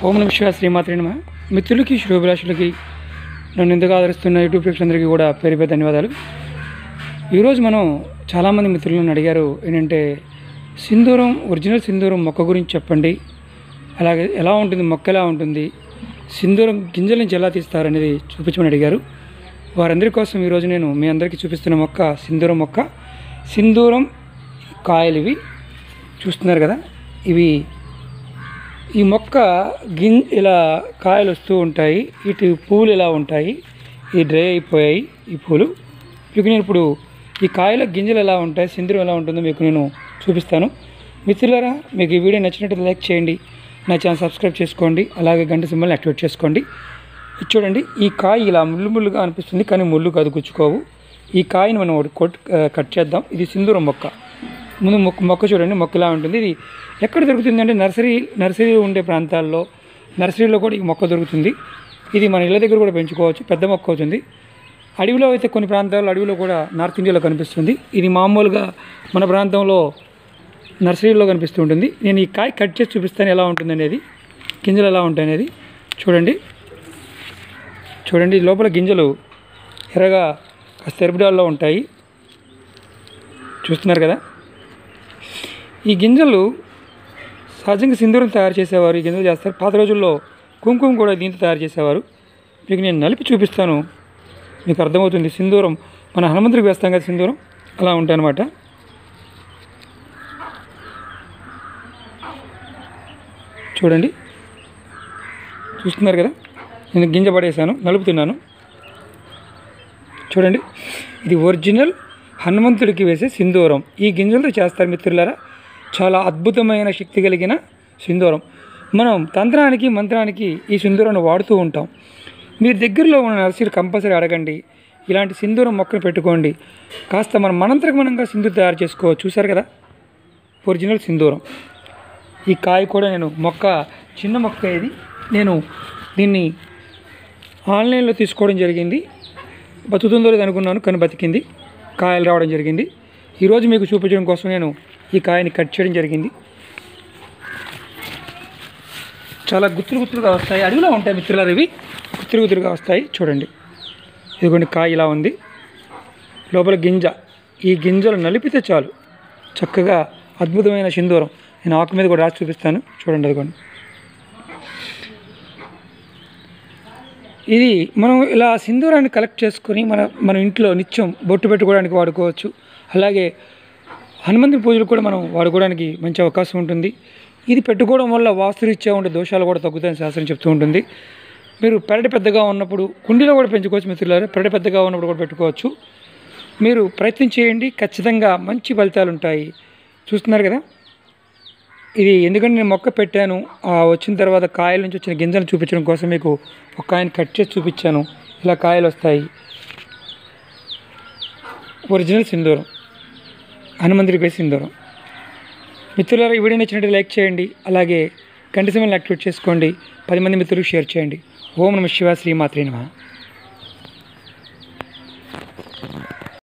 ఓం నమ శివ శ్రీమాత్రి నమ మిత్రులకి శుభాభిలాషులకి నన్ను ఎందుకు ఆదరిస్తున్న యూట్యూబ్ ప్రేక్షకులందరికీ కూడా పేరు పేరు ధన్యవాదాలు ఈరోజు మనం చాలామంది మిత్రులు నన్ను అడిగారు ఏంటంటే సింధూరం ఒరిజినల్ సింధూరం మొక్క గురించి చెప్పండి అలాగే ఎలా ఉంటుంది మొక్క ఎలా ఉంటుంది సింధూరం గింజల నుంచి ఎలా తీస్తారు అనేది చూపించమని అడిగారు వారందరి కోసం ఈరోజు నేను మీ అందరికీ చూపిస్తున్న మొక్క సింధూరం మొక్క సింధూరం కాయలు ఇవి చూస్తున్నారు కదా ఇవి ఈ మొక్క గిన్ ఇలా కాయలు వస్తూ ఉంటాయి ఇటు పూలు ఇలా ఉంటాయి ఈ డ్రై అయిపోయాయి ఈ పూలు మీకు నేను ఇప్పుడు ఈ కాయల గింజలు ఎలా ఉంటాయి సింధూరం ఎలా ఉంటుందో మీకు నేను చూపిస్తాను మిత్రులారా మీకు ఈ వీడియో నచ్చినట్టు లైక్ చేయండి నా ఛానల్ సబ్స్క్రైబ్ చేసుకోండి అలాగే గంట సింబల్ని యాక్టివేట్ చేసుకోండి ఇది చూడండి ఈ కాయ ఇలా ముళ్ళు ముళ్ళుగా అనిపిస్తుంది కానీ ముళ్ళు కాదు గుచ్చుకోవు ఈ కాయని మనం ఒకటి కొట్ కట్ చేద్దాం ఇది సింధూరం మొక్క ముందు మొక్క మొక్క చూడండి మొక్క ఇలా ఉంటుంది ఇది ఎక్కడ దొరుకుతుంది అంటే నర్సరీ నర్సరీ ఉండే ప్రాంతాల్లో నర్సరీలో కూడా ఈ మొక్క దొరుకుతుంది ఇది మన ఇళ్ళ దగ్గర కూడా పెంచుకోవచ్చు పెద్ద మొక్క అవుతుంది అడవిలో అయితే కొన్ని ప్రాంతాల్లో అడవిలో కూడా నార్త్ ఇండియాలో కనిపిస్తుంది ఇది మామూలుగా మన ప్రాంతంలో నర్సరీలో కనిపిస్తూ ఉంటుంది నేను ఈ కాయ కట్ చేసి చూపిస్తాను ఎలా ఉంటుంది అనేది గింజలు ఎలా ఉంటాయి అనేది చూడండి చూడండి లోపల గింజలు ఎర్రగా కాస్త ఎరుపుడాల్లో ఉంటాయి చూస్తున్నారు కదా ఈ గింజలు సహజంగా సింధూరం తయారు చేసేవారు ఈ గింజలు చేస్తారు పాత రోజుల్లో కుంకుమ కూడా దీంతో తయారు చేసేవారు మీకు నేను నలిపి చూపిస్తాను మీకు అర్థమవుతుంది సింధూరం మన హనుమంతుడికి వేస్తాం కదా సింధూరం అలా ఉంటాయన్నమాట చూడండి చూస్తున్నారు కదా నేను గింజ పడేసాను నలుపుతున్నాను చూడండి ఇది ఒరిజినల్ హనుమంతుడికి వేసే సింధూరం ఈ గింజలతో చేస్తారు మిత్రులారా చాలా అద్భుతమైన శక్తి కలిగిన సింధూరం మనం తంత్రానికి మంత్రానికి ఈ సింధూరాన్ని వాడుతూ ఉంటాం మీరు దగ్గరలో ఉన్న నర్సరీ కంపల్సరీ అడగండి ఇలాంటి సింధూరం మొక్కను పెట్టుకోండి కాస్త మనం మనంతరమనంగా సింధూరు తయారు చేసుకోవచ్చు చూసారు కదా ఒరిజినల్ సింధూరం ఈ కాయ కూడా నేను మొక్క చిన్న మొక్క ఇది నేను దీన్ని ఆన్లైన్లో తీసుకోవడం జరిగింది బతుకుతుందో లేదో అనుకున్నాను కానీ బతికింది కాయలు రావడం జరిగింది ఈరోజు మీకు చూపించడం కోసం నేను ఈ కాయని కట్ చేయడం జరిగింది చాలా గుత్తులు గుత్తులుగా వస్తాయి అడవిలో ఉంటాయి మిత్రులారు ఇవి గుత్తులు గుత్తులుగా వస్తాయి చూడండి ఇదిగోండి కాయ ఇలా ఉంది లోపల గింజ ఈ గింజలు నలిపితే చాలు చక్కగా అద్భుతమైన సింధూరం నేను ఆకు మీద కూడా రాసి చూపిస్తాను చూడండి అదిగోండి ఇది మనం ఇలా సింధూరాన్ని కలెక్ట్ చేసుకొని మన మన ఇంట్లో నిత్యం బొట్టు పెట్టుకోవడానికి వాడుకోవచ్చు అలాగే హనుమంతుని పూజలు కూడా మనం వాడుకోవడానికి మంచి అవకాశం ఉంటుంది ఇది పెట్టుకోవడం వల్ల వాస్తురీత్యా ఉండే దోషాలు కూడా తగ్గుతాయని శాస్త్రం చెప్తూ ఉంటుంది మీరు పెరటి పెద్దగా ఉన్నప్పుడు కుండీలో కూడా పెంచుకోవచ్చు మిత్రులారా పెరటి పెద్దగా ఉన్నప్పుడు కూడా పెట్టుకోవచ్చు మీరు ప్రయత్నం చేయండి ఖచ్చితంగా మంచి ఫలితాలు ఉంటాయి చూస్తున్నారు కదా ఇది ఎందుకంటే నేను మొక్క పెట్టాను ఆ వచ్చిన తర్వాత కాయల నుంచి వచ్చిన గింజలు చూపించడం కోసం మీకు ఒక కాయని కట్ చేసి చూపించాను ఇలా కాయలు వస్తాయి ఒరిజినల్ సింధూరం హనుమంతుడికి వేసి సింధూరం మిత్రులారా ఈ వీడియో నచ్చినట్టు లైక్ చేయండి అలాగే గంట సమయంలో యాక్టివేట్ చేసుకోండి పది మంది మిత్రులకు షేర్ చేయండి ఓం నమ శివ శ్రీమాత్రి నమ